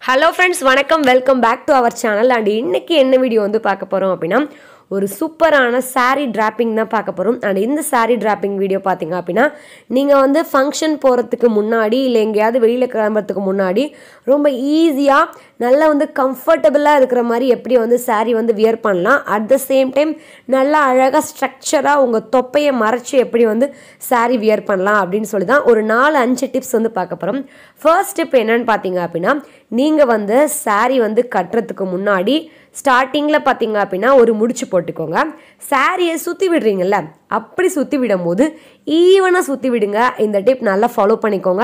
hello friends வணக்கம் welcome back to our channel and இன்னைக்கு என்ன வீடியோ வந்து பார்க்க போகிறோம் அப்படின்னா ஒரு சூப்பரான saree டிராப்பிங் தான் பார்க்க போகிறோம் அண்ட் இந்த saree டிராப்பிங் வீடியோ பார்த்தீங்க அப்படின்னா நீங்கள் வந்து ஃபங்க்ஷன் போகிறதுக்கு முன்னாடி இல்லை எங்கேயாவது வெளியில் கிளம்புறதுக்கு முன்னாடி ரொம்ப ஈஸியாக நல்லா வந்து கம்ஃபர்டபுளாக இருக்கிற மாதிரி எப்படி வந்து saree வந்து வியர் பண்ணலாம் அட் த சேம் டைம் நல்லா அழகாக ஸ்ட்ரக்சராக உங்கள் தொப்பையை மறைச்சி எப்படி வந்து saree வியர் பண்ணலாம் அப்படின்னு சொல்லி தான் ஒரு நாலு அஞ்சு டிப்ஸ் வந்து பார்க்க போகிறோம் ஃபர்ஸ்ட் டிப் என்னன்னு பார்த்தீங்க அப்படின்னா நீங்கள் வந்து saree வந்து கட்டுறதுக்கு முன்னாடி ஸ்டார்டிங்கில் பார்த்தீங்க அப்படின்னா ஒரு முடிச்சு போட்டுக்கோங்க சாரியை சுற்றி விடுறீங்கல்ல அப்படி சுற்றி விடும்போது ஈவனாக சுற்றி விடுங்க இந்த டிப் நல்லா ஃபாலோ பண்ணிக்கோங்க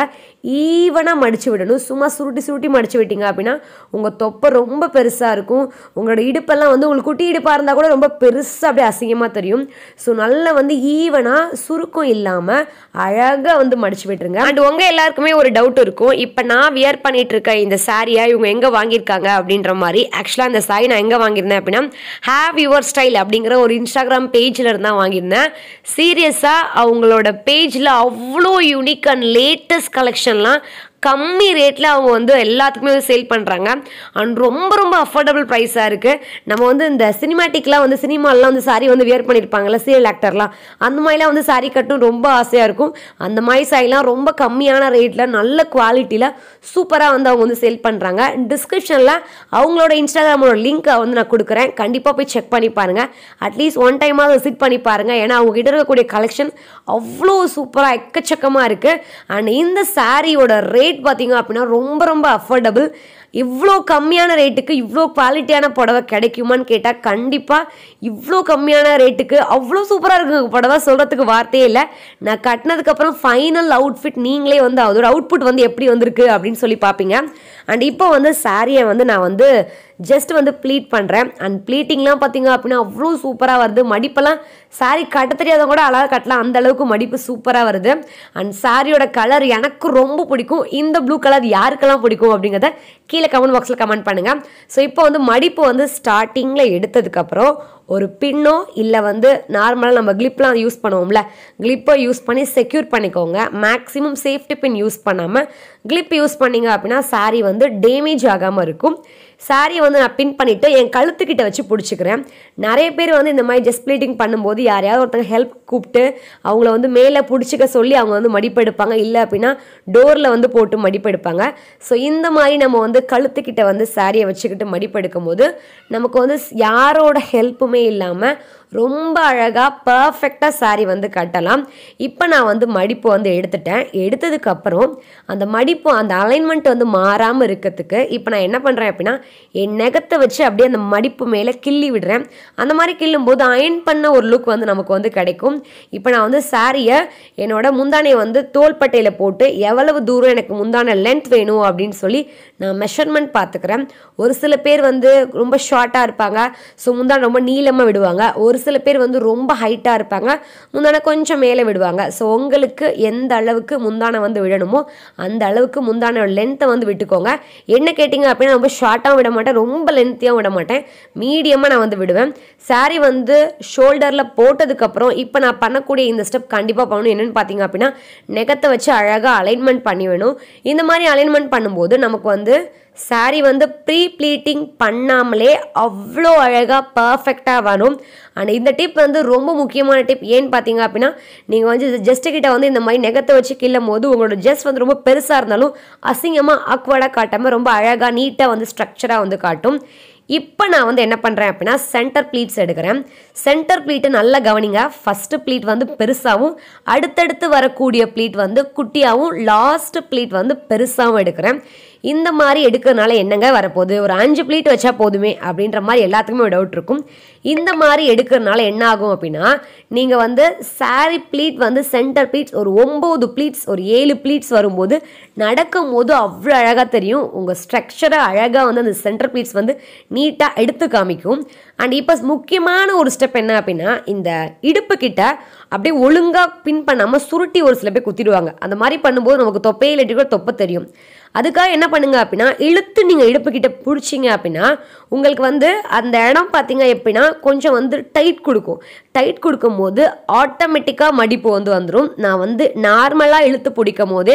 ஈவனாக மடித்து விடணும் சும்மா சுருட்டி சுருட்டி மடித்து விட்டீங்க அப்படின்னா உங்கள் தொப்பை ரொம்ப பெருசாக இருக்கும் உங்களோட இடுப்பெல்லாம் வந்து உங்களுக்கு குட்டி இடுப்பாக இருந்தால் கூட ரொம்ப பெருசாக அப்படியே அசிங்கமாக தெரியும் ஸோ நல்லா வந்து ஈவனாக சுருக்கம் இல்லாமல் அழகாக வந்து மடித்து விட்டுருங்க அண்ட் உங்கள் எல்லாருக்குமே ஒரு டவுட் இருக்கும் இப்போ நான் வியர் பண்ணிட்டு இருக்க இந்த சாரியை இவங்க எங்கே வாங்கியிருக்காங்க அப்படின்ற மாதிரி ஆக்சுவலாக இந்த சாரி நான் எங்கே வாங்கியிருந்தேன் அப்படின்னா ஹேவ் யுவர் ஸ்டைல் அப்படிங்கிற ஒரு இன்ஸ்டாகிராம் பேஜில் இருந்தால் வாங்கியிருந்தேன் சீரியஸாக அவங்களோட பேஜில் அவ்வளோ யூனிக் அண்ட் லேட்டஸ்ட் கலெக்ஷன்லாம் கம்மி ரேட்டில் அவங்க வந்து எல்லாத்துக்குமே வந்து சேல் பண்ணுறாங்க அண்ட் ரொம்ப ரொம்ப அஃபோர்டபுள் ப்ரைஸாக இருக்குது நம்ம வந்து இந்த சினிமாட்டிக்லாம் வந்து சினிமாலாம் வந்து சாரி வந்து வியர் பண்ணியிருப்பாங்கல்ல சீரியல் ஆக்டர்லாம் அந்த மாதிரிலாம் வந்து சாரி கட்டும் ரொம்ப ஆசையாக இருக்கும் அந்த மாதிரி சாரிலாம் ரொம்ப கம்மியான ரேட்டில் நல்ல குவாலிட்டியில் சூப்பராக வந்து அவங்க வந்து சேல் பண்ணுறாங்க டிஸ்கிரிப்ஷனில் அவங்களோட இன்ஸ்டாகிராமோட லிங்க்கை வந்து நான் கொடுக்குறேன் கண்டிப்பாக போய் செக் பண்ணி பாருங்கள் அட்லீஸ்ட் ஒன் டைமாவது விசிட் பண்ணி பாருங்கள் ஏன்னா அவங்க கிட்ட இருக்கக்கூடிய கலெக்ஷன் அவ்வளோ சூப்பராக எக்கச்சக்கமாக இருக்குது அண்ட் இந்த சாரியோட ரேட் பார்த்தீங்க அப்படின்னா ரொம்ப ரொம்ப அஃபோர்டபுள் இவ்வளோ கம்மியான ரேட்டுக்கு இவ்வளோ குவாலிட்டியான புடவை கிடைக்குமான்னு கேட்டால் கண்டிப்பாக இவ்வளோ கம்மியான ரேட்டுக்கு அவ்வளோ சூப்பராக இருக்குங்க புடவை சொல்கிறதுக்கு வார்த்தையே இல்லை நான் கட்டினதுக்கப்புறம் ஃபைனல் அவுட்ஃபிட் நீங்களே வந்து அதோட அவுட்புட் வந்து எப்படி வந்திருக்கு அப்படின்னு சொல்லி பார்ப்பீங்க அண்ட் இப்போ வந்து சாரியை வந்து நான் வந்து ஜஸ்ட் வந்து ப்ளீட் பண்ணுறேன் அண்ட் ப்ளீட்டிங்லாம் பார்த்தீங்க அப்படின்னா அவ்வளோ சூப்பராக வருது மடிப்பெல்லாம் சாரி கட்ட தெரியாதவங்க கூட அழகாக கட்டலாம் அந்த அளவுக்கு மடிப்பு சூப்பராக வருது அண்ட் சாரியோட கலர் எனக்கு ரொம்ப பிடிக்கும் இந்த ப்ளூ கலர் யாருக்கெல்லாம் பிடிக்கும் அப்படிங்கிறத கீழே கமெண்ட் பாக்ஸில் கமெண்ட் பண்ணுங்கள் ஸோ இப்போ வந்து மடிப்பு வந்து ஸ்டார்டிங்கில் எடுத்ததுக்கப்புறம் ஒரு பின்னோ இல்லை வந்து நார்மலாக நம்ம கிளிப்லாம் யூஸ் பண்ணுவோம்ல கிளிப்பை யூஸ் பண்ணி செக்யூர் பண்ணிக்கோங்க மேக்ஸிமம் சேஃப்டி பின் யூஸ் பண்ணாமல் கிளிப் யூஸ் பண்ணீங்க அப்படின்னா சாரீ வந்து டேமேஜ் ஆகாமல் இருக்கும் சாரியை வந்து நான் பின் பண்ணிவிட்டு என் கழுத்துக்கிட்ட வச்சு பிடிச்சிக்கிறேன் நிறைய பேர் வந்து இந்த மாதிரி ஜஸ்ட் பிளீட்டிங் பண்ணும்போது யாரையாவது ஒருத்தங்க ஹெல்ப் கூப்பிட்டு அவங்கள வந்து மேலே பிடிச்சிக்க சொல்லி அவங்க வந்து மடிப்பெடுப்பாங்க இல்லை அப்படின்னா டோரில் வந்து போட்டு மடிப்பெடுப்பாங்க ஸோ இந்த மாதிரி நம்ம வந்து கழுத்துக்கிட்ட வந்து சாரியை வச்சுக்கிட்டு மடிப்பெடுக்கும் போது நமக்கு வந்து யாரோட ஹெல்ப்புமே இல்லாமல் ரொம்ப அழகாக பர்ஃபெக்டாக சாரி வந்து கட்டலாம் இப்போ நான் வந்து மடிப்பு வந்து எடுத்துட்டேன் எடுத்ததுக்கப்புறம் அந்த மடிப்பு அந்த அலைன்மெண்ட் வந்து மாறாமல் இருக்கிறதுக்கு இப்போ நான் என்ன பண்ணுறேன் அப்படின்னா என் நெகத்தை வச்சு அப்படியே அந்த மடிப்பு மேலே கிள்ளி விடுறேன் அந்த மாதிரி கிள்ளும் போது அயன் பண்ண ஒரு லுக் வந்து நமக்கு வந்து கிடைக்கும் இப்போ நான் வந்து சாரியை என்னோட முந்தானையை வந்து தோள்பட்டையில் போட்டு எவ்வளவு தூரம் எனக்கு முந்தான லென்த் வேணும் அப்படின்னு சொல்லி நான் மெஷர்மெண்ட் பார்த்துக்கிறேன் ஒரு சில பேர் வந்து ரொம்ப ஷார்ட்டாக இருப்பாங்க ஸோ முந்தான ரொம்ப நீளமாக விடுவாங்க ஒரு சில பேர் வந்து ரொம்ப ஹைட்டாக இருப்பாங்க முந்தான கொஞ்சம் மேலே விடுவாங்க ஸோ உங்களுக்கு எந்த அளவுக்கு முந்தானை வந்து விடணுமோ அந்த அளவுக்கு முந்தான லென்த்தை வந்து விட்டுக்கோங்க என்ன கேட்டிங்க அப்படின்னா ரொம்ப ஷார்ட்டாகவும் விட மாட்டேன் ரொம்ப லென்த்தியாகவும் விட மாட்டேன் மீடியமாக நான் வந்து விடுவேன் சாரீ வந்து ஷோல்டரில் போட்டதுக்கப்புறம் இப்போ நான் பண்ணக்கூடிய இந்த ஸ்டெப் கண்டிப்பாக பண்ணணும் என்னென்னு பார்த்தீங்க அப்படின்னா நெகத்தை வச்சு அழகாக அலைன்மெண்ட் பண்ணி வேணும் இந்த மாதிரி அலைன்மெண்ட் பண்ணும்போது நமக்கு வந்து சாரீ வந்து ப்ரீ ப்ளீட்டிங் பண்ணாமலே அவ்வளோ அழகாக பர்ஃபெக்டாக வரும் அண்ட் இந்த டிப் வந்து ரொம்ப முக்கியமான டிப் ஏன்னு பார்த்தீங்க அப்படின்னா நீங்கள் வந்து ஜஸ்ட்டு கிட்ட வந்து இந்த மாதிரி நெகத்தை வச்சு கிள்ளும் போது உங்களோட ஜஸ்ட் வந்து ரொம்ப பெருசாக இருந்தாலும் அசிங்கமாக ஆக்வர்டாக காட்டாமல் ரொம்ப அழகாக நீட்டாக வந்து ஸ்ட்ரக்சராக வந்து காட்டும் இப்போ நான் வந்து என்ன பண்ணுறேன் அப்படின்னா சென்டர் ப்ளீட்ஸ் எடுக்கிறேன் சென்டர் ப்ளீட்டை நல்லா கவனிங்க ஃபஸ்ட்டு ப்ளீட் வந்து பெருசாகவும் அடுத்தடுத்து வரக்கூடிய ப்ளீட் வந்து குட்டியாகவும் லாஸ்ட் ப்ளீட் வந்து பெருசாகவும் எடுக்கிறேன் இந்த மாதிரி எடுக்கிறதுனால என்னங்க வரப்போகுது ஒரு அஞ்சு ப்ளீட் வச்சா போதுமே அப்படின்ற மாதிரி எல்லாத்துக்குமே ஒரு டவுட் இருக்கும் இந்த மாதிரி எடுக்கிறதுனால என்ன ஆகும் அப்படின்னா நீங்கள் வந்து சாரி ப்ளீட் வந்து சென்டர் ப்ளீட்ஸ் ஒரு ஒம்பது ப்ளீட்ஸ் ஒரு ஏழு ப்ளீட்ஸ் வரும்போது நடக்கும் போது அவ்வளோ அழகாக தெரியும் உங்கள் ஸ்ட்ரக்சரை அழகாக வந்து அந்த சென்டர் ப்ளீட்ஸ் வந்து நீட்டாக எடுத்து காமிக்கும் அண்ட் இப்போ முக்கியமான ஒரு ஸ்டெப் என்ன அப்படின்னா இந்த இடுப்பு கிட்ட அப்படியே ஒழுங்காக பின் பண்ணாமல் சுருட்டி ஒரு சில பேர் குத்திடுவாங்க அந்த மாதிரி பண்ணும்போது நமக்கு தொப்பையில் கூட தொப்பை தெரியும் அதுக்காக என்ன பண்ணுங்க அப்படின்னா இழுத்து நீங்கள் இடுப்பு கிட்ட பிடிச்சிங்க அப்படின்னா உங்களுக்கு வந்து அந்த இடம் பார்த்தீங்க எப்படின்னா கொஞ்சம் வந்து டைட் கொடுக்கும் டைட் கொடுக்கும் போது ஆட்டோமேட்டிக்காக மடிப்பு வந்து வந்துடும் நான் வந்து நார்மலாக இழுத்து பிடிக்கும் போதே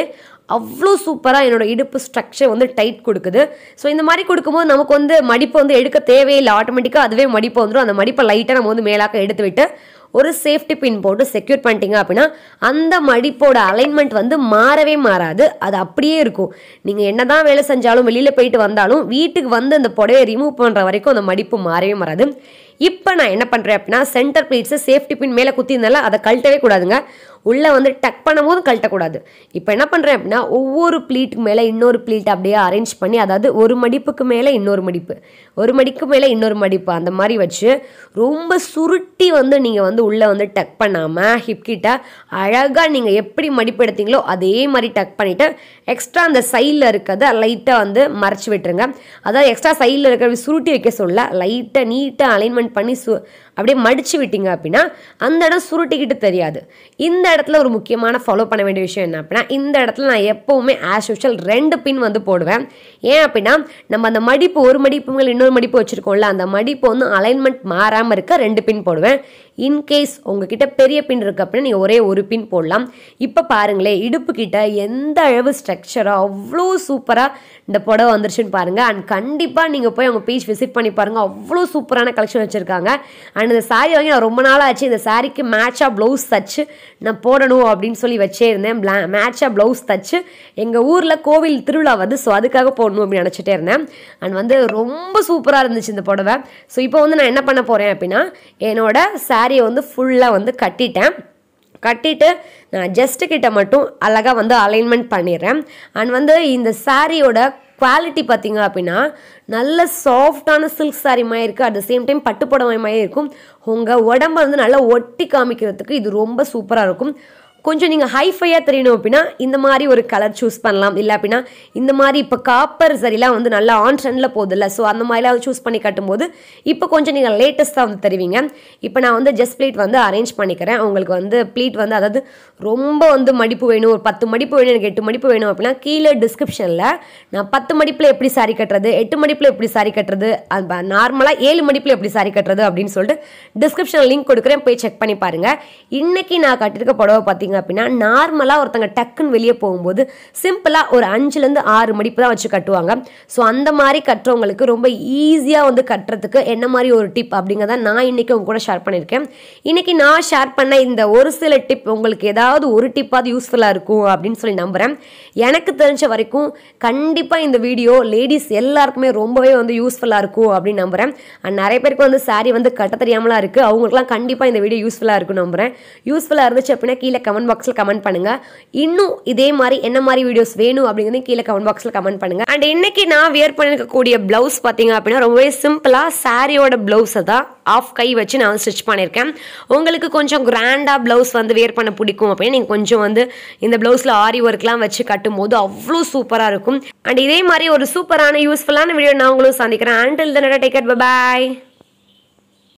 அவ்வளோ சூப்பராக என்னோட இடுப்பு ஸ்ட்ரக்சர் வந்து டைட் கொடுக்குது ஸோ இந்த மாதிரி கொடுக்கும்போது நமக்கு வந்து மடிப்பு வந்து எடுக்க தேவையில்லை ஆட்டோமேட்டிக்காக அதுவே மடிப்பு வந்துடும் அந்த மடிப்பை லைட்டாக நம்ம வந்து மேலாக்க எடுத்து விட்டு ஒரு சேஃப்டி பின் போட்டு செக்யூர் பண்ணிட்டீங்க அப்படின்னா அந்த மடிப்போட அலைன்மெண்ட் வந்து மாறவே மாறாது அது அப்படியே இருக்கும் நீங்கள் என்னதான் வேலை செஞ்சாலும் வெளியில் போயிட்டு வந்தாலும் வீட்டுக்கு வந்து அந்த புடவையை ரிமூவ் பண்ணுற வரைக்கும் அந்த மடிப்பு மாறவே மாறாது இப்போ நான் என்ன பண்ணுறேன் அப்படின்னா சென்டர் பிளேட்ஸை சேஃப்டி பின் மேலே குத்திருந்தால அதை கழட்டவே கூடாதுங்க உள்ளே வந்து டக் பண்ணும்போது கழட்டக்கூடாது இப்போ என்ன பண்ணுறேன் அப்படின்னா ஒவ்வொரு ப்ளீட்டுக்கு மேலே இன்னொரு ப்ளீட் அப்படியே அரேஞ்ச் பண்ணி அதாவது ஒரு மடிப்புக்கு மேலே இன்னொரு மடிப்பு ஒரு மடிக்கு மேலே இன்னொரு மடிப்பு அந்த மாதிரி வச்சு ரொம்ப சுருட்டி வந்து நீங்கள் வந்து உள்ளே வந்து டக் பண்ணாமல் ஹிப்கிட்ட அழகாக நீங்கள் எப்படி மடிப்பு எடுத்தீங்களோ அதே மாதிரி டக் பண்ணிவிட்டு எக்ஸ்ட்ரா அந்த சைடில் இருக்கிறத லைட்டாக வந்து மறைச்சி விட்டுருங்க அதாவது எக்ஸ்ட்ரா சைடில் இருக்கிற சுருட்டி வைக்க சொல்ல லைட்டாக நீட்டாக அலைன்மெண்ட் பண்ணி சு அப்படியே மடிச்சு விட்டீங்க அப்படின்னா அந்த இடம் சுருட்டிக்கிட்டு தெரியாது இந்த இடத்துல ஒரு முக்கியமான ஃபாலோ பண்ண வேண்டிய விஷயம் என்ன அப்படின்னா இந்த இடத்துல நான் எப்போவுமே ஆஸ் யூஷுவல் ரெண்டு பின் வந்து போடுவேன் ஏன் அப்படின்னா நம்ம அந்த மடிப்பு ஒரு மடிப்பு மேலே இன்னொரு மடிப்பு வச்சுருக்கோம்ல அந்த மடிப்பு வந்து அலைன்மெண்ட் மாறாமல் இருக்க ரெண்டு பின் போடுவேன் இன்கேஸ் உங்ககிட்ட பெரிய பின் இருக்கு அப்படின்னா நீங்கள் ஒரே ஒரு பின் போடலாம் இப்போ பாருங்களேன் இடுப்பு கிட்ட எந்த அளவு ஸ்ட்ரக்சராக அவ்வளோ சூப்பராக இந்த புடவை வந்துருச்சுன்னு பாருங்கள் அண்ட் கண்டிப்பாக நீங்கள் போய் அவங்க பேஜ் விசிட் பண்ணி பாருங்கள் அவ்வளோ சூப்பரான கலெக்ஷன் வச்சுருக்காங்க அண்ட் இந்த சாரீ வாங்கி நான் ரொம்ப நாள் ஆச்சு இந்த சாரீக்கு மேட்சாக ப்ளவுஸ் தச்சு நான் போடணும் அப்படின்னு சொல்லி வச்சே இருந்தேன் பிளா மேட்சாக ப்ளவுஸ் தச்சு எங்கள் ஊரில் கோவில் திருவிழா வந்து ஸோ அதுக்காக போடணும் அப்படின்னு நினச்சிட்டே இருந்தேன் அண்ட் வந்து ரொம்ப சூப்பராக இருந்துச்சு இந்த புடவை ஸோ இப்போ வந்து நான் என்ன பண்ண போகிறேன் அப்படின்னா என்னோட சாரியை வந்து ஃபுல்லாக வந்து கட்டிட்டேன் கட்டிட்டு நான் ஜஸ்ட்டு கிட்ட மட்டும் அழகாக வந்து அலைன்மெண்ட் பண்ணிடுறேன் அண்ட் வந்து இந்த சாரியோட குவாலிட்டி பார்த்தீங்க அப்படின்னா நல்ல சாஃப்டான சில்க் சாரி மாதிரி இருக்குது அட் த சேம் டைம் பட்டு புடவை மாதிரி இருக்கும் உங்கள் உடம்ப வந்து நல்லா ஒட்டி காமிக்கிறதுக்கு இது ரொம்ப சூப்பராக இருக்கும் கொஞ்சம் நீங்கள் ஹைஃபையாக தெரியணும் அப்படின்னா இந்த மாதிரி ஒரு கலர் சூஸ் பண்ணலாம் இல்லை அப்படின்னா இந்த மாதிரி இப்போ காப்பர் சரிலாம் வந்து நல்லா ஆன் ட்ரெண்டில் போகுதுல்ல ஸோ அந்த மாதிரிலாம் சூஸ் பண்ணி கட்டும்போது இப்போ கொஞ்சம் நீங்கள் லேட்டஸ்ட்டாக வந்து தருவீங்க இப்போ நான் வந்து ஜஸ்ட் ப்ளீட் வந்து அரேஞ்ச் பண்ணிக்கிறேன் உங்களுக்கு வந்து ப்ளீட் வந்து அதாவது ரொம்ப வந்து மடிப்பு வேணும் ஒரு பத்து மடிப்பு வேணும் எனக்கு எட்டு மடிப்பு வேணும் அப்படின்னா கீழே டிஸ்கிரிப்ஷனில் நான் பத்து மடிப்பில் எப்படி சாரி கட்டுறது எட்டு மடிப்பில் எப்படி சாரி கட்டுறது நார்மலாக ஏழு மடிப்பில் எப்படி சாரி கட்டுறது அப்படின்னு சொல்லிட்டு டிஸ்கிரிப்ஷனில் லிங்க் கொடுக்குறேன் போய் செக் பண்ணி பாருங்கள் இன்னைக்கு நான் கட்டிருக்க புடவை பார்த்தீங்க அப்படின்னா நார்மலாக ஒருத்தங்க டக்குன்னு வெளியே போகும்போது சிம்பிளாக ஒரு அஞ்சுலேருந்து ஆறு மடிப்பு தான் வச்சு கட்டுவாங்க ஸோ அந்த மாதிரி கட்டுறவங்களுக்கு ரொம்ப ஈஸியாக வந்து கட்டுறதுக்கு என்ன மாதிரி ஒரு டிப் அப்படிங்கிறத நான் இன்னைக்கு உங்க கூட ஷேர் பண்ணியிருக்கேன் இன்னைக்கு நான் ஷேர் பண்ண இந்த ஒரு சில டிப் உங்களுக்கு ஏதாவது ஒரு டிப்பாவது யூஸ்ஃபுல்லாக இருக்கும் அப்படின்னு சொல்லி நம்புகிறேன் எனக்கு தெரிஞ்ச வரைக்கும் கண்டிப்பாக இந்த வீடியோ லேடிஸ் எல்லாருக்குமே ரொம்பவே வந்து யூஸ்ஃபுல்லாக இருக்கும் அப்படின்னு நம்புகிறேன் அண்ட் நிறைய பேருக்கு வந்து சாரி வந்து கட்ட தெரியாமலாம் இருக்குது அவங்களுக்குலாம் கண்டிப்பாக இந்த வீடியோ யூஸ்ஃபுல்லாக இருக்கும்னு நம்புகிறேன் யூஸ்ஃபுல்லாக இருந்துச்சு அப்படின்னா கீழே கமெண்ட் பாக்ஸில் கமெண்ட் பண்ணுங்கள் இன்னும் இதே மாதிரி என்ன மாதிரி வீடியோஸ் வேணும் அப்படிங்கிறது கீழே கமெண்ட் பாக்ஸில் கமெண்ட் பண்ணுங்கள் அண்ட் இன்னைக்கு நான் வியர் பண்ணிருக்கக்கூடிய ப்ளவுஸ் பார்த்தீங்க அப்படின்னா ரொம்பவே சிம்பிளாக சாரியோட ப்ளவுஸை தான் ஆஃப் கை வச்சு நான் ஸ்டிச் பண்ணியிருக்கேன் உங்களுக்கு கொஞ்சம் கிராண்டாக ப்ளவுஸ் வந்து வியர் பண்ண பிடிக்கும் அப்படின்னு நீங்கள் கொஞ்சம் வந்து இந்த ப்ளவுஸில் ஆரி ஒர்க்லாம் வச்சு கட்டும்போது அவ்வளோ சூப்பராக இருக்கும் அண்ட் இதே மாதிரி ஒரு சூப்பரான யூஸ்ஃபுல்லான வீடியோ நான் உங்களும் சந்திக்கிறேன் அண்டில் தன்னோட டேக்கர் பாய்